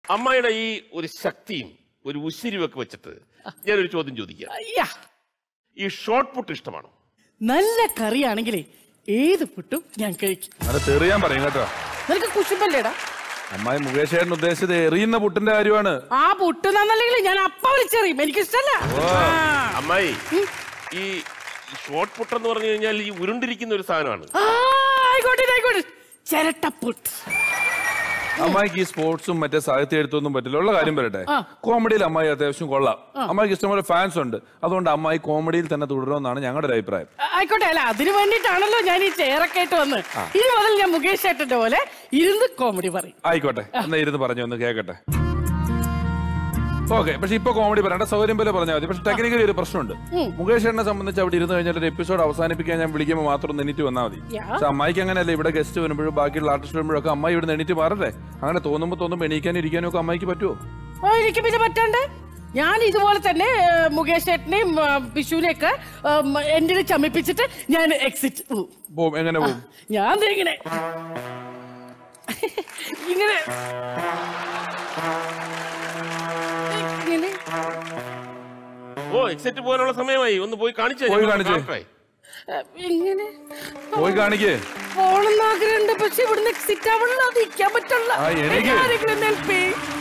അമ്മായിയുടെ ഈ ഒരു ശക്തിയും ഒരു ഉശിരിവൊക്കെ വെച്ചിട്ട് ഞാനൊരു ചോദ്യം ചോദിക്കാം അയ്യാ ഈ ഷോർട്ട് പുട്ട് ഇഷ്ടമാണോ നല്ല കറിയാണെങ്കിലേ ഏത് പുട്ടും ഞാൻ കഴിക്കും അത് തെറിയാൻ പറയും കേട്ടോ നിനക്ക് കുശുമ്പല്ലേടാ അമ്മായി മുകേഷ് ചേട്ടൻ ഉദ്ദേശിച്ചത് എറിയുന്ന പുട്ടിന്റെ കാര്യമാണ് ആ പുട്ട് നന്നല്ലെങ്കിൽ ഞാൻ അപ്പ വിളിച്ചെറിയും എനിക്കിഷ്ടല്ല ആ. അമ്മായി ഈ ഷോർട്ട് പുട്ട് എന്ന് പറഞ്ഞു കഴിഞ്ഞാൽ ഈ ഉരുണ്ടിരിക്കുന്ന ഒരു സാധനമാണ് ആ, ആയിക്കോട്ടെ ആയിക്കോട്ടെ ചിരട്ടപ്പുട്ട് അമ്മായിക്ക് ഈ സ്പോർട്സും മറ്റേ സാഹിത്യ എഴുത്തൊന്നും പറ്റില്ല ഉള്ള കാര്യം പറയട്ടെ ആ. കോമഡിയിൽ അമ്മായി അത്യാവശ്യം കൊള്ളാം അമ്മായിക്ക് ഇഷ്ടംപോലെ ഫാൻസ് ഉണ്ട് അതുകൊണ്ട് അമ്മായി കോമഡിയിൽ തന്നെ തുടരുമെന്നാണ് ഞങ്ങളുടെ ഒരു അഭിപ്രായം ആയിക്കോട്ടെ അല്ല അതിനു വേണ്ടിയിട്ടാണല്ലോ ഞാൻ ഈ ചെയറൊക്കെ ആയിട്ട് വന്ന് ഇനി മുതൽ ഞാൻ മുകേഷ് ഏട്ടന്റെ പോലെ ഇരുന്ന് കോമഡി പറയും ആയിക്കോട്ടെ എന്നാ ഇരുന്ന് പറഞ്ഞു ഒന്ന് കേക്കട്ടെ ഓക്കെ പക്ഷെ ഇപ്പൊ കോമഡി പറയണ്ട സൗകര്യം പോലെ പറഞ്ഞാൽ മതി പക്ഷെ ടെക്നിക്കലി ഒരു പ്രശ്നമുണ്ട് മുകേഷ് എന്നെ സംബന്ധിച്ച് അവിടെ ഇരുന്ന് കഴിഞ്ഞാൽ ഒരു എപ്പിസോഡ് അവസാനിപ്പിക്കാൻ ഞാൻ വിളിക്കുമ്പോൾ മാത്രം ഒന്ന് എണീറ്റ് വന്നാൽ മതി Yeah. പക്ഷെ അമ്മായിക്ക് അങ്ങനെയല്ല ഇവിടെ ഗസ്റ്റ് വരുമ്പോഴും ബാക്കിയുള്ള ആർട്ടിസ്റ്റ് വരുമ്പോഴും ഒക്കെ അമ്മായി ഇവിടെ എണീറ്റ് മാറട്ടെ അങ്ങനെ തോന്നുമ്പോൾ തോന്നുമ്പോൾ എണീക്കാനും ഇരിക്കാനും ഒക്കെ അമ്മായിക്ക് പറ്റുമോ ഓ എനിക്ക് പിന്നെ പറ്റാണ്ട് ഞാൻ ഇതുപോലെ തന്നെ ഏ, മുകേഷ് ഏട്ടനെയും ആ, വിഷുവിനെയൊക്കെ എന്റെ ചമ്മിപ്പിച്ചിട്ട് ഞാൻ എക്സിറ്റ് പോവും എങ്ങനെ പോവും ഞാൻ ദേ ഇങ്ങനെ ഇങ്ങനെ ഇങ്ങനെ ഓ എക്സിറ്റ് പോകാനുള്ള സമയമായി ഒന്ന് പോയി കാണിച്ചു പോയി കാണിച്ചേ. ഏ, ഇങ്ങനെ പോയി കാണിക്കേ പോണെന്ന് ആഗ്രഹമുണ്ട് പക്ഷെ ഇവിടുന്ന് എക്സിറ്റ് ആവണം അത് നിൽക്കാൻ പറ്റില്ല ആ, എനിക്ക്. ആരെങ്കിലും help ചെയ്യ്.